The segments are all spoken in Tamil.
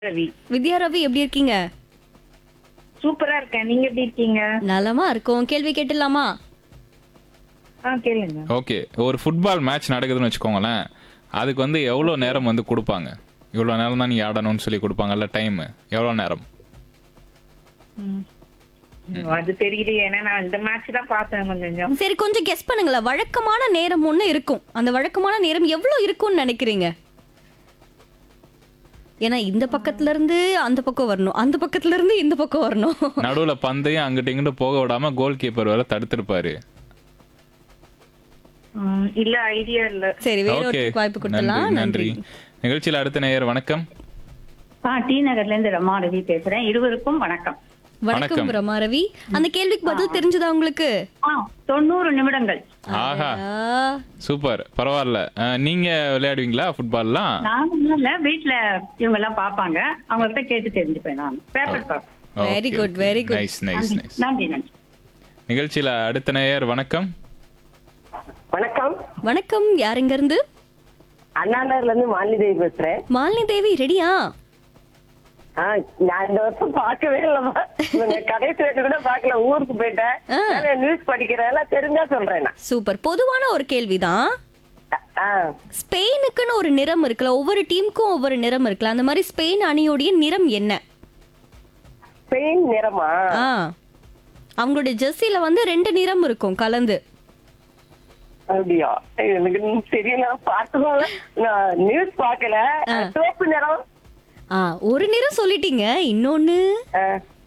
ரவி வித்யா ரவி எப்படி இருக்கீங்க சூப்பரா இருக்கேன் நீங்க எப்படி இருக்கீங்க நலமா இருக்கும் கேள்வி கேட்டுலாமா ஆ கேளுங்க ஓகே ஒரு ஃபுட்பால் மேட்ச் நடக்குதுன்னு வச்சுக்கோங்களேன் அதுக்கு வந்து எவ்வளோ நேரம் வந்து கொடுப்பாங்க இவ்வளோ நேரம் தான் நீ ஆடணும்னு சொல்லி கொடுப்பாங்கல்ல டைம் எவ்வளோ நேரம் ம். அது தெரியலையே ஏன்னா நான் இந்த மேட்ச் தான் பார்த்தேன் கொஞ்சம் கொஞ்சம் சரி கொஞ்சம் கெஸ் பண்ணுங்களேன் வழக்கமான நேரம் ஒண்ணு இருக்கும் அந்த வழக்கமான நேரம் எவ்வளவு இருக்கும்னு நினைக்கிறீங்க ஏன்னா இந்த பக்கத்துல இருந்து அந்த பக்கம் வரணும் அந்த பக்கத்துல இருந்து இந்த பக்கம் வரணும் நடுவில் பந்தையும் அங்கிட்டு இங்கிட்டு போக விடாம கோல் கீப்பர் வேற தடுத்திருப்பாரு ம், இல்ல ஐடியா இல்ல சரி வேற ஓகே ஒருத்தருக்கு வாய்ப்பு கொடுத்தலாம் நன்றி நன்றி நிகழ்ச்சியில் அடுத்த நேயர் வணக்கம் ஆ டி நகர்ல இருந்து ரமா ரவி பேசுறேன் இருவருக்கும் வணக்கம் வணக்கம் வணக்கம். ரமா ரவி அந்த கேள்விக்கு பதில் தெரிஞ்சதா உங்களுக்கு ஆ தொண்ணூறு நிமிடங்கள் ஆஹா ஆ, சூப்பர் பரவாயில்ல அஹ், நீங்க விளையாடுவீங்களா ஃபுட்பால்லாம் நான் இல்ல வீட்டுல இவங்க எல்லாம் பாப்பாங்க அவங்கள்ட்ட கேட்டு தெரிஞ்சுப்பேன் நான் பேப்பர் பார்ப்பேன் Very good, very good. Nice nice nice நன்றி நன்றி நிகழ்ச்சியில் அடுத்த நேயர் வணக்கம் வணக்கம் வணக்கம் யார் இங்க இருந்து அண்ணாநகர்ல இருந்து மாலிதேவி பேசுறேன் மாலினி தேவி ரெடியா ஆ, நான் இந்த வருஷம் பார்க்கவே இல்லம்மா இவங்க கடைசி வரைக்கும் கூட பார்க்கல ஊருக்கு போயிட்டேன் ஆ. நியூஸ் படிக்கிறேன் தெரிஞ்சா சொல்றேன் நான் சூப்பர் பொதுவான ஒரு கேள்விதான் ஆ, ஸ்பெயினுக்குன்னு ஒரு நிறம் இருக்குல்ல ஒவ்வொரு டீமுக்கும் ஒவ்வொரு நிறம் இருக்குல்ல அந்த மாதிரி ஸ்பெயின் அணியோடைய நிறம் என்ன ஸ்பெயின் நிறமா ஆ அவங்களுடைய ஜெர்சில வந்து ரெண்டு நிறம் இருக்கும் கலந்து அப்படியா எனக்கு தெரியல பார்த்ததும் நான் நியூஸ் பார்க்கல சிவப்பு நிறம் ஆ ஒரு நிறம் சொல்லிட்டீங்க இன்னொன்னு ஆ,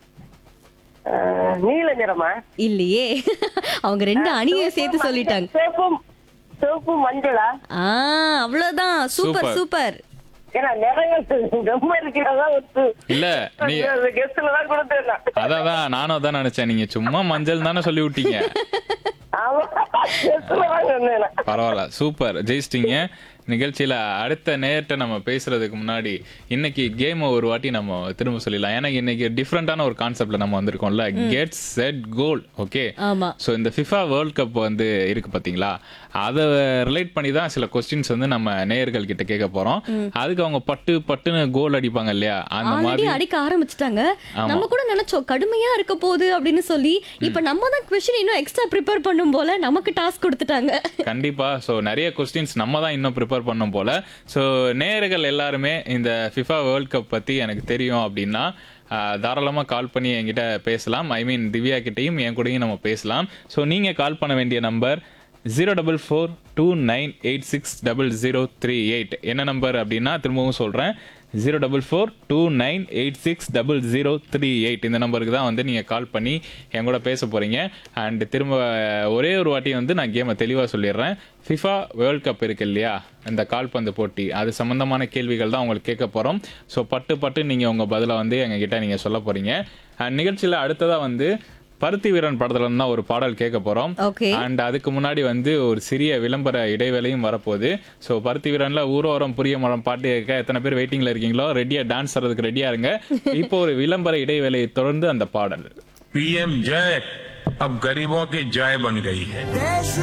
ஆ, நீல நிறமா இல்லையே அவங்க ரெண்டு அணியும் சேர்த்து சொல்லிட்டாங்க சிவப்பு சிவப்பு மஞ்சளா ஆ அவ்வளவுதான் சூப்பர் Super. சூப்பர் ஏன்னா நிறங்கள் ரொம்ப இருக்கிறதா ஒரு இல்ல நீ கெஸ்ட்ல தான் கொடுத்தேன் நான். அதான் அதான் நானும் அதான் நினைச்சேன் நீங்க சும்மா மஞ்சள் தானே சொல்லி விட்டீங்க ஆமா கெஸ்ட்ல தான் சொன்னேன் நான். பரவாயில்ல சூப்பர் ஜெயிச்சிட்டீங்க நிகழ்ச்சியில அடுத்த நேரத்தை நம்ம பேசுறதுக்கு முன்னாடி இன்னைக்கு கேம் ஒரு வாட்டி நம்ம திரும்ப சொல்லிடலாம் ஏன்னா இன்னைக்கு டிஃப்ரெண்டான ஒரு கான்செப்ட்ல நம்ம வந்திருக்கோம்ல கெட் செட் கோல் ஓகே ஆமா ஸோ இந்த ஃபிஃபா வேர்ல்ட் கப் வந்து இருக்கு பாத்தீங்களா அதை ரிலேட் பண்ணி தான் சில கொஸ்டின்ஸ் வந்து நம்ம நேயர்கள் கிட்ட கேட்க போறோம் அதுக்கு அவங்க பட்டு பட்டுன்னு கோல் அடிப்பாங்க இல்லையா அந்த ஆல்ரெடி மாதிரி அடிக்க ஆரம்பிச்சிட்டாங்க ஆமா. நம்ம கூட நினைச்சோம் கடுமையா இருக்க போகுது அப்படின்னு சொல்லி இப்ப நம்ம தான் கொஸ்டின் இன்னும் எக்ஸ்ட்ரா ப்ரிப்பேர் பண்ணும் போல நமக்கு டாஸ்க் கொடுத்துட்டாங்க கண்டிப்பா ஸோ நிறைய கொஸ்டின்ஸ் நம்ம தான் இன்னும் ப்ரிப்பேர் பண்ணும் போல ஸோ நேயர்கள் எல்லாருமே இந்த ஃபிஃபா வேர்ல்ட் கப் பத்தி எனக்கு தெரியும் அப்படின்னா ஆஹ், தாராளமா கால் பண்ணி என்கிட்ட பேசலாம் ஐ மீன் திவ்யா கிட்டயும் என் கூடயும் நம்ம பேசலாம் ஸோ நீங்க கால் பண்ண வேண்டிய number zero double four two nine eight six double zero three eight என்ன நம்பர் அப்படின்னா திரும்பவும் சொல்றேன் zero double four two nine eight six double zero three eight இந்த நம்பருக்கு தான் வந்து நீங்கள் கால் பண்ணி என் கூட பேச போகிறீங்க அண்ட் திரும்ப ஒரே ஒரு வாட்டி வந்து நான் கேமை தெளிவாக சொல்லிடுறேன் ஃபிஃபா வேர்ல்ட் கப் இருக்கு இல்லையா இந்த கால்பந்து போட்டி அது சம்மந்தமான கேள்விகள் தான் உங்களுக்கு கேட்க போகிறோம் ஸோ பட்டு பட்டு நீங்கள் உங்கள் பதிலை வந்து எங்ககிட்ட நீங்கள் சொல்ல போகிறீங்க அண்ட் நிகழ்ச்சியில் அடுத்ததாக வந்து பருத்தி வீரன் படத்துல இருந்து தான் ஒரு பாடல் கேட்க போறோம் Okay. அண்ட் அதுக்கு முன்னாடி வந்து ஒரு சிறிய விளம்பர இடைவேளையும் வரப்போகுது ஸோ பருத்தி வீரன்ல ஊரோரம் புரிய மரம் பாட்டு கேட்க எத்தனை பேர் வெயிட்டிங்ல இருக்கீங்களோ ரெடியா டான்ஸ் ஆடுறதுக்கு ரெடியா இருங்க இப்போ ஒரு விளம்பர இடைவேளையை தொடர்ந்து அந்த பாடல் पीएम जय अब गरीबों की जय बन गई है देश